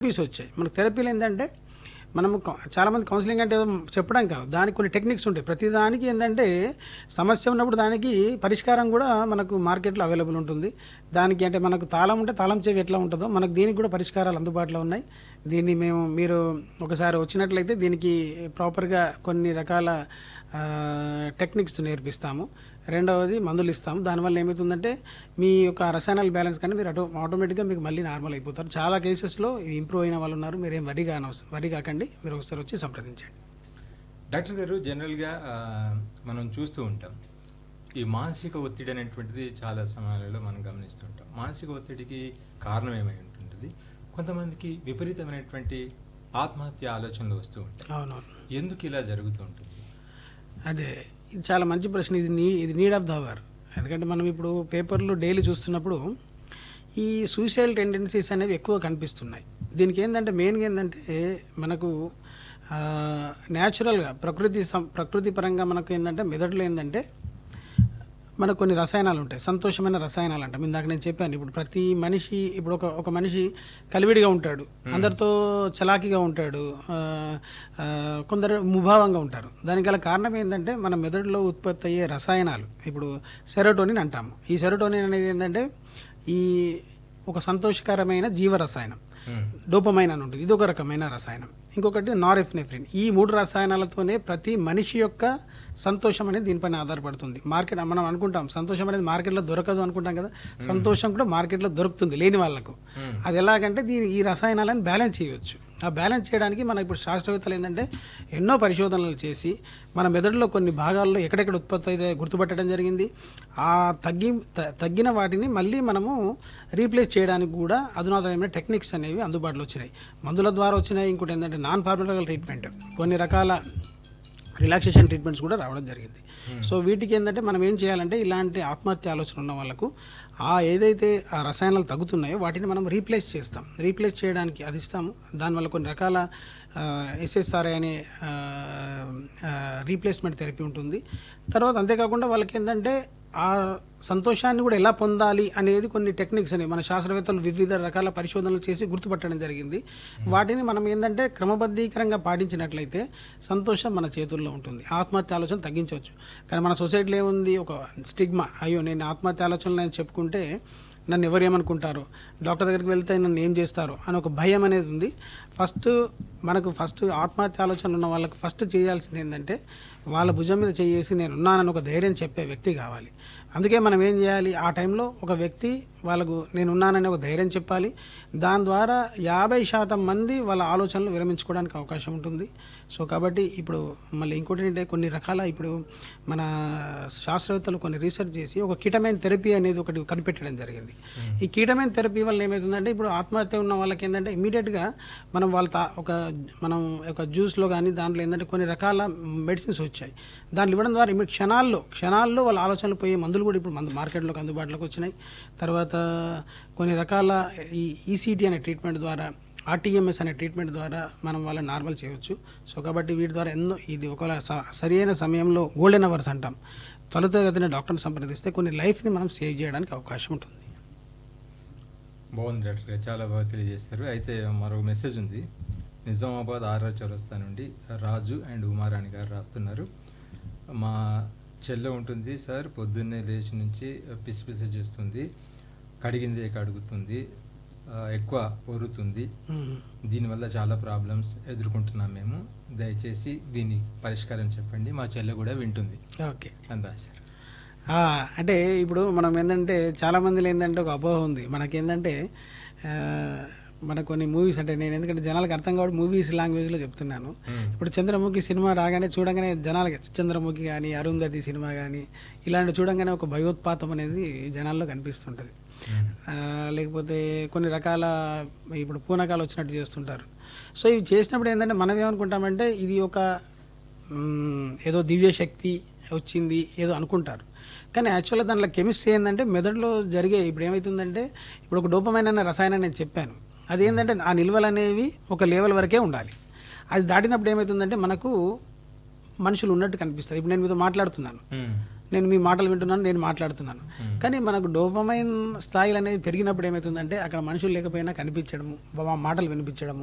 Therapies వచ్చాయి మనకు థెరపీలు ఏంటంటే మనము కౌ- చాలా మంది కౌన్సిలింగ్ అంటే ఏదో చెప్పడం కాదు దానికి కొన్ని టెక్నిక్స్ ఉంటాయి ప్రతి దానికి ఏంటంటే సమస్య ఉన్నప్పుడు దానికి పరిష్కారం కూడా మనకు మార్కెట్లో అవైలబుల్ ఉంటుంది దానికి అంటే మనకు తాళం ఉంటే తాళం చెవి ఎట్లా ఉంటుందో మనకు దీనికి కూడా పరిష్కారాలు అందుబాటులో ఉన్నాయి దీన్ని మేము మీరు ఒకసారి వచ్చినట్లయితే దీనికి ప్రాపర్గా కొన్ని రకాల టెక్నిక్స్ నేర్పిస్తాము రెండవది మందులు ఇస్తాము దానివల్ల ఏమవుతుందంటే మీ యొక్క రసాయనాల బ్యాలెన్స్ కానీ మీరు అటో ఆటోమేటిక్గా మీకు మళ్ళీ నార్మల్ అయిపోతారు చాలా కేసెస్లో ఇంప్రూవ్ అయిన వాళ్ళు ఉన్నారు మీరేం వరి కానవసరం వరి కాకండి మీరు ఒకసారి వచ్చి సంప్రదించండి డాక్టర్ గారు జనరల్గా ఆ, మనం చూస్తూ ఉంటాం ఈ మానసిక ఒత్తిడి అనేటువంటిది చాలా సమయాలలో మనం గమనిస్తుంటాం మానసిక ఒత్తిడికి కారణం ఏమై ఉంటుంది కొంతమందికి విపరీతమైనటువంటి ఆత్మహత్య ఆలోచనలు వస్తూ ఉంటాయి అవునవును ఎందుకు ఇలా జరుగుతూ ఉంటుంది అదే ఇది చాలా మంచి ప్రశ్న ఇది నీ ఇది నీడ్ ఆఫ్ ద అవర్ ఎందుకంటే మనం ఇప్పుడు పేపర్లు డైలీ చూస్తున్నప్పుడు ఈ సూసైడ్ టెండెన్సీస్ అనేవి ఎక్కువ కనిపిస్తున్నాయి దీనికి ఏంటంటే మెయిన్గా ఏంటంటే మనకు న్యాచురల్గా ప్రకృతి సం ప్రకృతి పరంగా మనకు ఏంటంటే మెదడులో ఏంటంటే మనకు కొన్ని రసాయనాలు ఉంటాయి సంతోషమైన రసాయనాలు అంటాం ఇందాక నేను చెప్పాను ఇప్పుడు ప్రతి మనిషి ఇప్పుడు ఒక ఒక మనిషి కలివిడిగా ఉంటాడు అందరితో చలాకీగా ఉంటాడు ఆ, ఆ, కొందరు ముభావంగా ఉంటారు దానికి గల కారణం ఏంటంటే మన మెదడులో ఉత్పత్తి అయ్యే రసాయనాలు ఇప్పుడు సెరోటోనిన్ అంటాము ఈ సెరోటోనిన్ అనేది ఏంటంటే ఈ ఒక సంతోషకరమైన జీవ రసాయనం మ్మ్. డోపమైన్ అని ఉంటుంది ఇది ఒక రకమైన రసాయనం ఇంకొకటి నారెఫ్నెఫ్రిన్ ఈ మూడు రసాయనాలతోనే ప్రతి మనిషి యొక్క సంతోషం అనేది దీనిపైన ఆధారపడుతుంది మార్కెట్ మనం అనుకుంటాం సంతోషం అనేది మార్కెట్లో దొరకదు అనుకుంటాం కదా సంతోషం కూడా మార్కెట్లో దొరుకుతుంది లేని వాళ్ళకు మ్మ్. అది ఎలాగంటే దీని ఈ రసాయనాలను బ్యాలెన్స్ చేయవచ్చు ఆ బ్యాలెన్స్ చేయడానికి మన ఇప్పుడు శాస్త్రవేత్తలు ఏంటంటే ఎన్నో పరిశోధనలు చేసి మన మెదడులో కొన్ని భాగాల్లో ఎక్కడెక్కడ ఉత్పత్తి అయితే గుర్తుపట్టడం జరిగింది ఆ తగ్గి త- తగ్గిన వాటిని మళ్ళీ మనము రీప్లేస్ చేయడానికి కూడా అధునాతనమైన టెక్నిక్స్ అనేవి అందుబాటులో వచ్చినాయి మందుల ద్వారా వచ్చినాయి ఇంకోటి ఏంటంటే నాన్ ఫార్మల్ ట్రీట్మెంట్ కొన్ని రకాల రిలాక్సేషన్ ట్రీట్మెంట్స్ కూడా రావడం జరిగింది సో వీటికి ఏంటంటే మనం ఏం చేయాలంటే ఇలాంటి ఆత్మహత్య ఆలోచన ఉన్న వాళ్ళకు ఆ ఏదైతే ఆ రసాయనాలు తగ్గుతున్నాయో వాటిని మనం రీప్లేస్ చేస్తాం రీప్లేస్ చేయడానికి అది ఇస్తాము దానివల్ల కొన్ని రకాల ఎస్ఎస్ఆర్ఐ అనే రీప్లేస్మెంట్ థెరపీ ఉంటుంది తర్వాత అంతేకాకుండా వాళ్ళకి ఏంటంటే ఆ సంతోషాన్ని కూడా ఎలా పొందాలి అనేది కొన్ని టెక్నిక్స్ అనేవి మన శాస్త్రవేత్తలు వివిధ రకాల పరిశోధనలు చేసి గుర్తుపట్టడం జరిగింది వాటిని మనం ఏంటంటే క్రమబద్ధీకరంగా పాటించినట్లయితే సంతోషం మన చేతుల్లో ఉంటుంది ఆత్మహత్య ఆలోచన తగ్గించవచ్చు కానీ మన సొసైటీలో ఏముంది ఒక స్టిగ్మా అయ్యో నేను ఆత్మహత్య ఆలోచనలు నేను చెప్పుకుంటే నన్ను ఎవరు ఏమనుకుంటారు డాక్టర్ దగ్గరికి వెళ్తే నన్ను ఏం చేస్తారు అని ఒక భయం అనేది ఉంది ఫస్ట్ మనకు ఫస్ట్ ఆత్మహత్య ఆలోచనలు ఉన్న వాళ్ళకి ఫస్ట్ చేయాల్సింది ఏంటంటే వాళ్ళ భుజం మీద చేసి నేను ఉన్నానని ఒక ధైర్యం చెప్పే వ్యక్తి కావాలి అందుకే మనం ఏం చేయాలి ఆ టైంలో ఒక వ్యక్తి వాళ్ళకు నేను ఉన్నానని ఒక ధైర్యం చెప్పాలి దాని ద్వారా యాభై శాతం మంది వాళ్ళ ఆలోచనలు విరమించుకోవడానికి అవకాశం ఉంటుంది సో కాబట్టి ఇప్పుడు మళ్ళీ ఇంకోటి ఏంటంటే కొన్ని రకాల ఇప్పుడు మన శాస్త్రవేత్తలు కొన్ని రీసెర్చ్ చేసి ఒక కీటమైన థెరపీ అనేది ఒకటి కనిపెట్టడం జరిగింది ఈ కీటమైన థెరపీ వల్ల ఏమవుతుందంటే ఇప్పుడు ఆత్మహత్య ఉన్న వాళ్ళకి ఏంటంటే ఇమీడియట్గా మనం వాళ్ళ తా- ఒక మనం ఒక జ్యూస్లో కానీ దాంట్లో ఏంటంటే కొన్ని రకాల మెడిసిన్స్ వచ్చాయి దాంట్లో ఇవ్వడం ద్వారా ఇమీ క్షణాల్లో క్షణాల్లో వాళ్ళ ఆలోచనలు పోయే మందులు కూడా ఇప్పుడు మన మార్కెట్లోకి అందుబాటులోకి వచ్చినాయి తర్వాత కొన్ని రకాల ఈ ఈసీటీ అనే ట్రీట్మెంట్ ద్వారా ఆర్టీఎంఎస్ అనే ట్రీట్మెంట్ ద్వారా మనం వాళ్ళని నార్మల్ చేయవచ్చు సో కాబట్టి వీటి ద్వారా ఎన్నో ఇది ఒకవేళ స- సరైన సమయంలో గోల్డెన్ అవర్స్ అంటాం త్వరితగతిన డాక్టర్ని సంప్రదిస్తే కొన్ని లైఫ్ని మనం సేవ్ చేయడానికి అవకాశం ఉంటుంది బాగుంది డాక్టర్ గారు చాలా బాగా తెలియజేస్తారు అయితే మరో మెసేజ్ ఉంది నిజామాబాద్ ఆర్ఆర్ చౌరస్తా నుండి రాజు అండ్ ఉమారాణి గారు రాస్తున్నారు మా చెల్లె ఉంటుంది సార్ పొద్దున్నే లేచి నుంచి పిసి పిసి చేస్తుంది కడిగిందే కడుగుతుంది ఆ, ఎక్కువ ఒరుతుంది మ్మ్. దీనివల్ల చాలా ప్రాబ్లమ్స్ ఎదుర్కొంటున్నాం మేము దయచేసి దీనికి పరిష్కారం చెప్పండి మా చెల్లె కూడా వింటుంది ఓకే అని రాశారు ఆ, అంటే ఇప్పుడు మనం ఏంటంటే చాలా మందిలో ఏంటంటే ఒక అపోహ ఉంది మనకేంటంటే ఆ, మనకు కొన్ని మూవీస్ అంటే నేను ఎందుకంటే జనాలకు అర్థం కాబట్టి మూవీస్ లాంగ్వేజ్లో చెప్తున్నాను మ్మ్. ఇప్పుడు చంద్రముఖి సినిమా రాగానే చూడగానే జనాలకి చంద్రముఖి కానీ అరుంధతి సినిమా కానీ ఇలాంటి చూడంగానే ఒక భయోత్పాతం అనేది జనాల్లో కనిపిస్తుంటుంది మ్మ్. ఆ, లేకపోతే కొన్ని రకాల ఇప్పుడు పూనకాలు వచ్చినట్టు చేస్తుంటారు సో ఇవి చేసినప్పుడు ఏంటంటే మనం ఏమనుకుంటామంటే ఇది ఒక మ్, ఏదో దివ్య శక్తి వచ్చింది ఏదో అనుకుంటారు కానీ యాక్చువల్గా దాంట్లో కెమిస్ట్రీ ఏంటంటే మెదడులో జరిగే ఇప్పుడు ఏమవుతుందంటే ఇప్పుడు ఒక డోపమైన అనే రసాయనం నేను చెప్పాను అది ఏంటంటే ఆ నిల్వలు అనేవి ఒక లెవెల్ వరకే ఉండాలి అది దాటినప్పుడు ఏమవుతుందంటే మనకు మనుషులు ఉన్నట్టు కనిపిస్తారు ఇప్పుడు నేను మీతో మాట్లాడుతున్నాను మ్మ్. నేను మీ మాటలు వింటున్నాను నేను మాట్లాడుతున్నాను Hmm. కానీ మనకు డోపమైన్ స్థాయిలు అనేది పెరిగినప్పుడు ఏమవుతుందంటే అక్కడ మనుషులు లేకపోయినా కనిపించడము మా మాటలు వినిపించడము